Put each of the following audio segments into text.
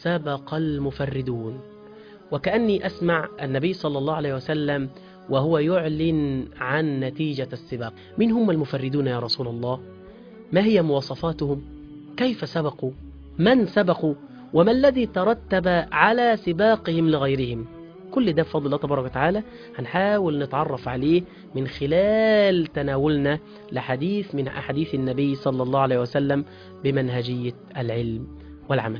سبق المفردون وكأني أسمع النبي صلى الله عليه وسلم وهو يعلن عن نتيجة السباق من هم المفردون يا رسول الله ما هي مواصفاتهم كيف سبقوا من سبقوا وما الذي ترتب على سباقهم لغيرهم كل ده بفضل الله تبارك وتعالى هنحاول نتعرف عليه من خلال تناولنا لحديث من أحاديث النبي صلى الله عليه وسلم بمنهجية العلم والعمل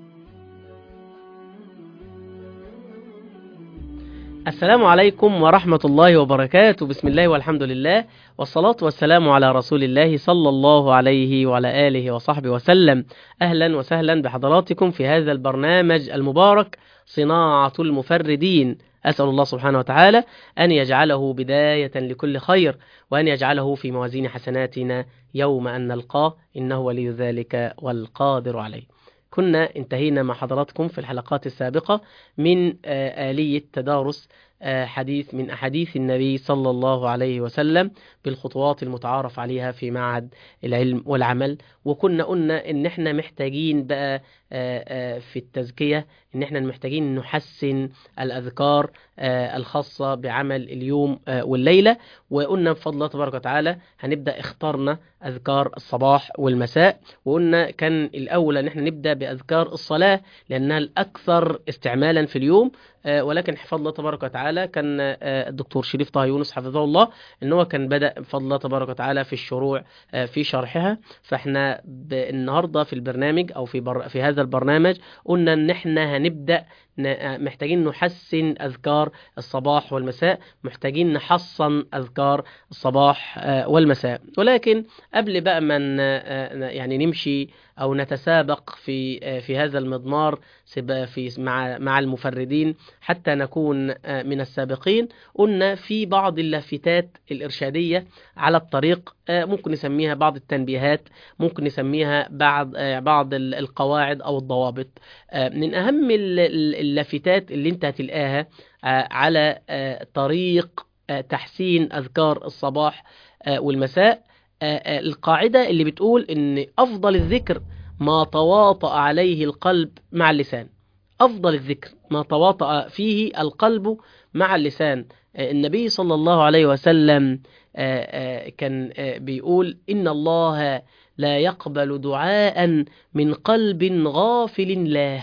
السلام عليكم ورحمة الله وبركاته بسم الله والحمد لله والصلاة والسلام على رسول الله صلى الله عليه وعلى آله وصحبه وسلم أهلا وسهلا بحضراتكم في هذا البرنامج المبارك صناعة المفردين أسأل الله سبحانه وتعالى أن يجعله بداية لكل خير وأن يجعله في موازين حسناتنا يوم أن نلقاه إنه ولي ذلك والقادر عليه كنا انتهينا مع حضراتكم في الحلقات السابقة من آلية تدارس حديث من أحاديث النبي صلى الله عليه وسلم بالخطوات المتعارف عليها في معهد العلم والعمل وكنا قلنا إن احنا محتاجين بقى في التزكية إن احنا محتاجين نحسن الأذكار الخاصة بعمل اليوم والليلة وقلنا بفضل الله تبارك وتعالى هنبدأ اخترنا أذكار الصباح والمساء وقلنا كان الأول إن احنا نبدأ بأذكار الصلاة لأنها الأكثر استعمالا في اليوم ولكن بفضل الله تبارك وتعالى كان الدكتور شريف طه يونس حفظه الله ان هو كان بدا بفضل الله تبارك وتعالى في الشروع في شرحها فاحنا النهارده في البرنامج او في بر في هذا البرنامج قلنا ان احنا هنبدا محتاجين نحسن أذكار الصباح والمساء محتاجين نحصن أذكار الصباح والمساء ولكن قبل بقى ما يعني نمشي أو نتسابق في في هذا المضمار في مع مع المفردين حتى نكون من السابقين قلنا في بعض اللافتات الإرشادية على الطريق ممكن نسميها بعض التنبيهات ممكن نسميها بعض بعض القواعد أو الضوابط من أهم اللافتات اللي انت هتلقاها على طريق تحسين أذكار الصباح والمساء القاعدة اللي بتقول ان أفضل الذكر ما تواطأ عليه القلب مع اللسان أفضل الذكر ما تواطأ فيه القلب مع اللسان النبي صلى الله عليه وسلم كان بيقول إن الله لا يقبل دعاء من قلب غافل لاه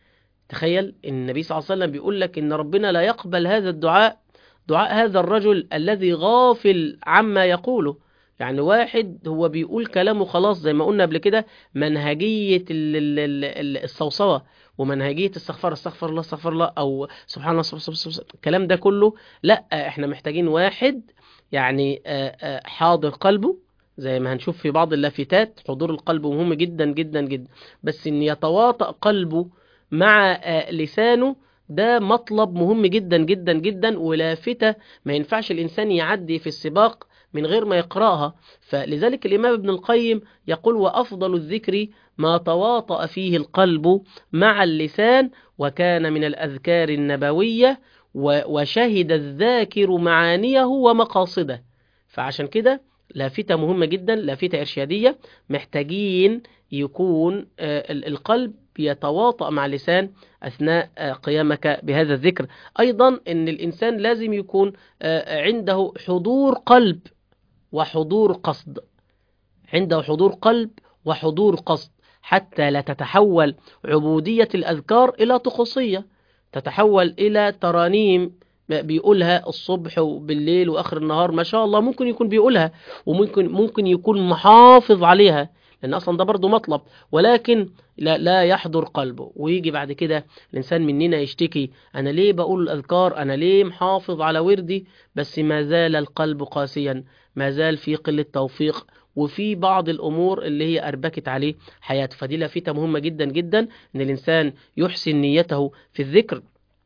تخيل النبي صلى الله عليه وسلم بيقول لك إن ربنا لا يقبل هذا الدعاء دعاء هذا الرجل الذي غافل عما يقوله يعني واحد هو بيقول كلامه خلاص زي ما قلنا قبل كده منهجية الصوصوة ومنهجية استغفر استغفر الله استغفر الله أو سبحان الله سبحان الله الكلام ده كله لا احنا محتاجين واحد يعني حاضر قلبه زي ما هنشوف في بعض اللافتات حضور القلب مهم جدا جدا جدا بس ان يتواطأ قلبه مع لسانه ده مطلب مهم جدا جدا جدا ولافتة ما ينفعش الإنسان يعدي في السباق من غير ما يقرأها فلذلك الإمام ابن القيم يقول وأفضل الذكر ما تواطأ فيه القلب مع اللسان وكان من الأذكار النبوية وشهد الذاكر معانيه ومقاصده فعشان كده لافتة مهمة جدا لافتة إرشادية محتاجين يكون القلب يتواطأ مع اللسان أثناء قيامك بهذا الذكر أيضا أن الإنسان لازم يكون عنده حضور قلب وحضور قصد عنده حضور قلب وحضور قصد حتى لا تتحول عبودية الأذكار إلى طقوسية تتحول إلى ترانيم بيقولها الصبح وبالليل وآخر النهار ما شاء الله ممكن يكون بيقولها وممكن ممكن يكون محافظ عليها لأن أصلا ده برضه مطلب ولكن لا, لا يحضر قلبه ويجي بعد كده الإنسان مننا يشتكي أنا ليه بقول الأذكار أنا ليه محافظ على وردي بس ما زال القلب قاسيا ما زال في قلة توفيق وفي بعض الأمور اللي هي أربكت عليه حياته فدي لافتة مهمة جدا جدا أن الإنسان يحسن نيته في الذكر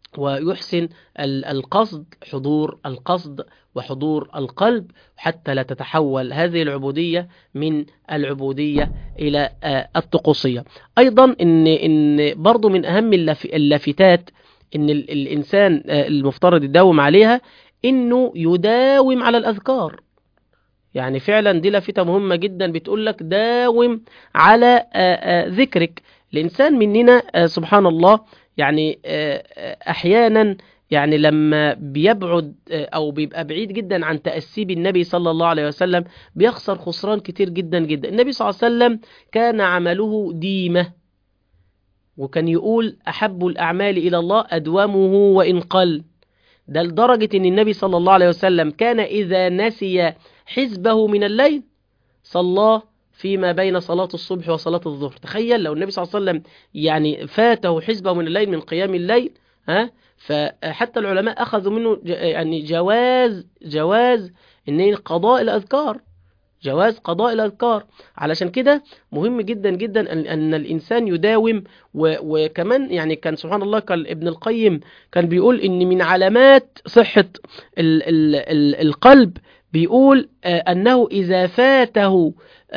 ويحسن القصد حضور القصد وحضور القلب حتى لا تتحول هذه العبودية من العبودية إلى الطقوسية أيضا إن, إن برضو من أهم اللافتات إن الإنسان المفترض يداوم عليها إنه يداوم على الأذكار يعني فعلا دي لافتة مهمة جدا بتقول لك داوم على ذكرك الإنسان مننا سبحان الله يعني أحيانا يعني لما بيبعد أو بيبقى بعيد جدا عن تأسي بالنبي صلى الله عليه وسلم بيخسر خسران كتير جدا جدا النبي صلى الله عليه وسلم كان عمله ديمة وكان يقول أحب الأعمال إلى الله أدومه وإن قل ده لدرجة أن النبي صلى الله عليه وسلم كان إذا نسي حزبه من الليل صلى فيما بين صلاة الصبح وصلاة الظهر تخيل لو النبي صلى الله عليه وسلم يعني فاته حزبه من الليل من قيام الليل ها فحتى العلماء أخذوا منه يعني جواز جواز ان قضاء الأذكار جواز قضاء الأذكار علشان كده مهم جدا جدا أن الإنسان يداوم وكمان يعني كان سبحان الله كان ابن القيم كان بيقول إن من علامات صحة ال ال ال القلب بيقول أنه إذا فاته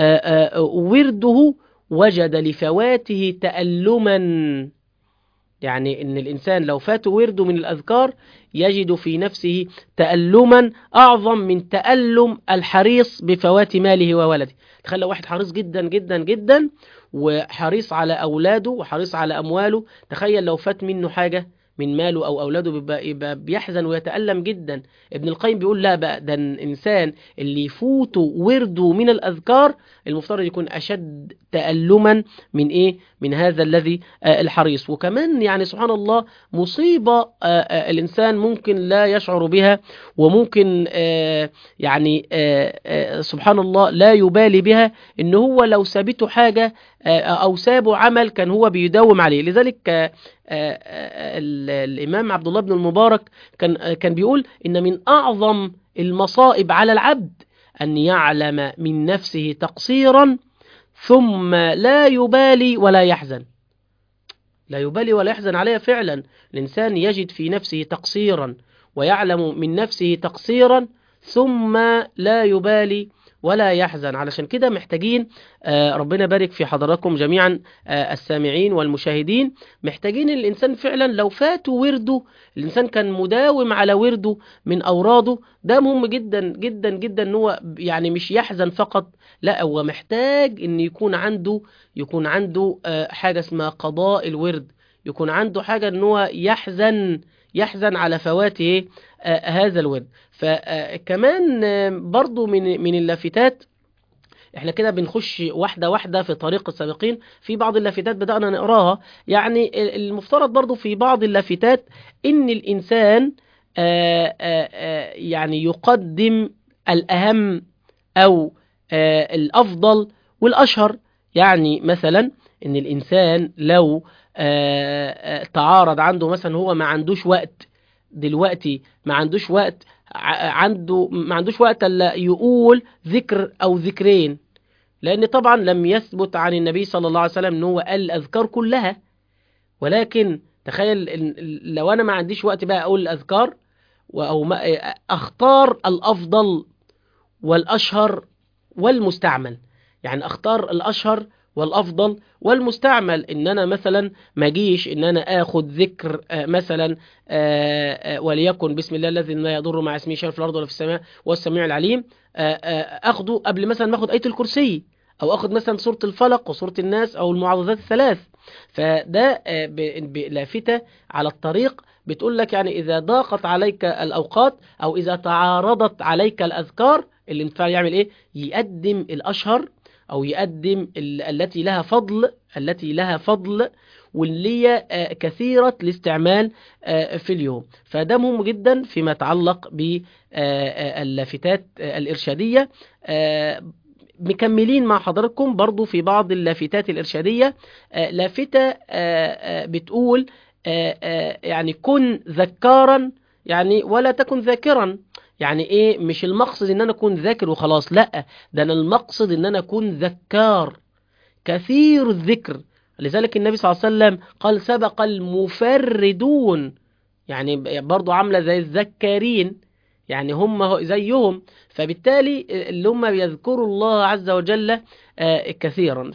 ورده وجد لفواته تألما يعني ان الانسان لو فاته ورده من الاذكار يجد في نفسه تألما اعظم من تألم الحريص بفوات ماله وولده تخيل لو واحد حريص جدا جدا جدا وحريص على اولاده وحريص على امواله تخيل لو فات منه حاجه من ماله او اولاده بيبقى, يبقى بيحزن ويتألم جدا ابن القيم بيقول لا بقى ده الانسان اللي يفوته ورده من الاذكار المفترض يكون اشد تألما من ايه من هذا الذي آه الحريص وكمان يعني سبحان الله مصيبة آه آه الانسان ممكن لا يشعر بها وممكن يعني سبحان الله لا يبالي بها ان هو لو سابته حاجة او سابه عمل كان هو بيداوم عليه لذلك الامام عبد الله بن المبارك كان كان بيقول ان من اعظم المصائب على العبد ان يعلم من نفسه تقصيرا ثم لا يبالي ولا يحزن لا يبالي ولا يحزن عليها فعلا الانسان يجد في نفسه تقصيرا ويعلم من نفسه تقصيرا ثم لا يبالي ولا يحزن علشان كده محتاجين ربنا يبارك في حضراتكم جميعا السامعين والمشاهدين محتاجين الإنسان فعلا لو فاتوا ورده الإنسان كان مداوم على ورده من أوراده ده مهم جدا جدا جدا ان هو يعني مش يحزن فقط لا هو محتاج ان يكون عنده يكون عنده حاجة اسمها قضاء الورد يكون عنده حاجة ان هو يحزن يحزن على فواته هذا الورد فكمان برضو من من اللافتات احنا كده بنخش واحدة واحدة في طريق السابقين في بعض اللافتات بدأنا نقراها يعني المفترض برضو في بعض اللافتات ان الانسان آآ آآ يعني يقدم الاهم او الافضل والاشهر يعني مثلا ان الانسان لو تعارض عنده مثلا هو ما عندوش وقت دلوقتي ما عندوش وقت عنده ما عندوش وقت الا يقول ذكر او ذكرين لان طبعا لم يثبت عن النبي صلى الله عليه وسلم ان هو قال الاذكار كلها ولكن تخيل لو انا ما عنديش وقت بقى اقول الاذكار او ما اختار الافضل والاشهر والمستعمل يعني اختار الاشهر والافضل والمستعمل ان انا مثلا ما اجيش ان انا اخد ذكر مثلا وليكن بسم الله الذي لا يضر مع اسمه شيء في الارض ولا في السماء والسميع العليم اخده قبل مثلا ما اخد ايه الكرسي او اخد مثلا سوره الفلق وسوره الناس او المعوذات الثلاث فده لافته على الطريق بتقول لك يعني اذا ضاقت عليك الاوقات او اذا تعارضت عليك الاذكار الانسان يعمل ايه يقدم الاشهر او يقدم التي لها فضل التي لها فضل واللي هي كثيرة الاستعمال في اليوم فده مهم جدا فيما يتعلق باللافتات الإرشادية مكملين مع حضراتكم برضو في بعض اللافتات الإرشادية لافتة بتقول يعني كن ذكارا يعني ولا تكن ذاكرا يعني ايه مش المقصد ان انا اكون ذاكر وخلاص لا ده انا المقصد ان انا اكون ذكار كثير الذكر لذلك النبي صلى الله عليه وسلم قال سبق المفردون يعني برضو عاملة زي الذكارين يعني هم زيهم فبالتالي اللي هم بيذكروا الله عز وجل آه، كثيرا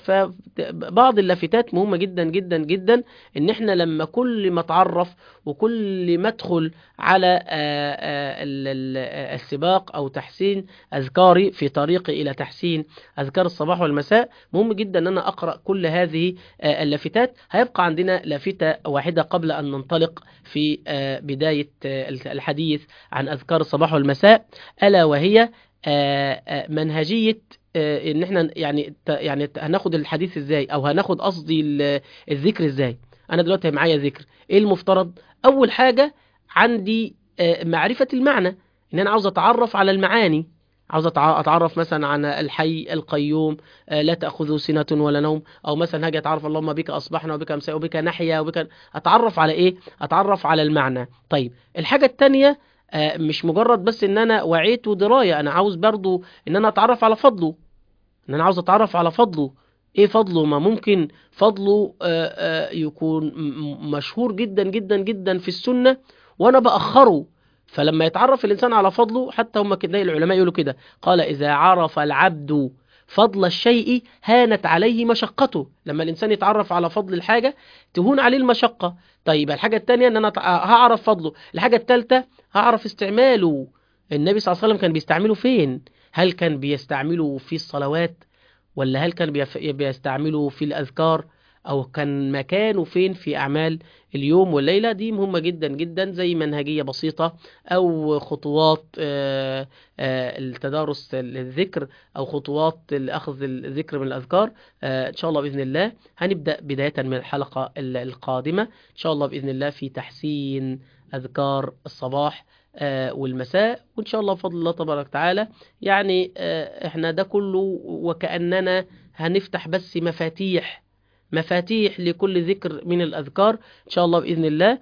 فبعض اللافتات مهمة جدا جدا جدا ان احنا لما كل ما اتعرف وكل ما ادخل على آه، آه، ال- ال- السباق او تحسين اذكاري في طريقي الى تحسين اذكار الصباح والمساء مهم جدا ان انا اقرا كل هذه آه، اللافتات هيبقى عندنا لافته واحده قبل ان ننطلق في آه، بدايه آه، الحديث عن اذكار الصباح والمساء الا وهي آه، آه، منهجيه آه، ان احنا يعني ت- يعني ت- هناخد الحديث ازاي او هناخد قصدي ال- الذكر ازاي انا دلوقتي معايا ذكر ايه المفترض اول حاجه عندي آه، معرفه المعنى ان انا عاوز اتعرف على المعاني عاوز أتع- اتعرف مثلا عن الحي القيوم آه، لا تاخذه سنه ولا نوم او مثلا هاجي اتعرف اللهم بك اصبحنا وبك امسينا وبك نحيا وبك اتعرف على ايه اتعرف على المعنى طيب الحاجه الثانيه مش مجرد بس ان انا وعيت ودرايه انا عاوز برضو ان انا اتعرف على فضله ان انا عاوز اتعرف على فضله ايه فضله ما ممكن فضله آه، آه، يكون م- م- مشهور جدا جدا جدا في السنة وانا باخره فلما يتعرف الانسان على فضله حتى هم كده العلماء يقولوا كده قال اذا عرف العبد فضل الشيء هانت عليه مشقته لما الانسان يتعرف على فضل الحاجة تهون عليه المشقة طيب الحاجة التانية ان انا تع- هعرف فضله الحاجة التالتة هعرف استعماله النبي صلى الله عليه وسلم كان بيستعمله فين هل كان بيستعمله في الصلوات ولا هل كان بيف- بيستعمله في الأذكار أو كان مكانه فين في أعمال اليوم والليلة دي مهمة جدا جدا زي منهجية بسيطة أو خطوات آه، آه، التدارس الذكر أو خطوات أخذ الذكر من الأذكار آه، إن شاء الله بإذن الله هنبدأ بداية من الحلقة ال- القادمة إن شاء الله بإذن الله في تحسين أذكار الصباح آه، والمساء وإن شاء الله بفضل الله تبارك وتعالى يعني آه، احنا ده كله وكأننا هنفتح بس مفاتيح مفاتيح لكل ذكر من الأذكار إن شاء الله بإذن الله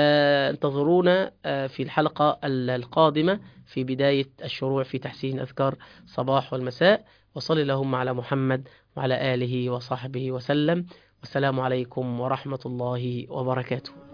فانتظرونا آه، في الحلقة ال- القادمة في بداية الشروع في تحسين أذكار صباح والمساء وصل اللهم على محمد وعلى آله وصحبه وسلم والسلام عليكم ورحمة الله وبركاته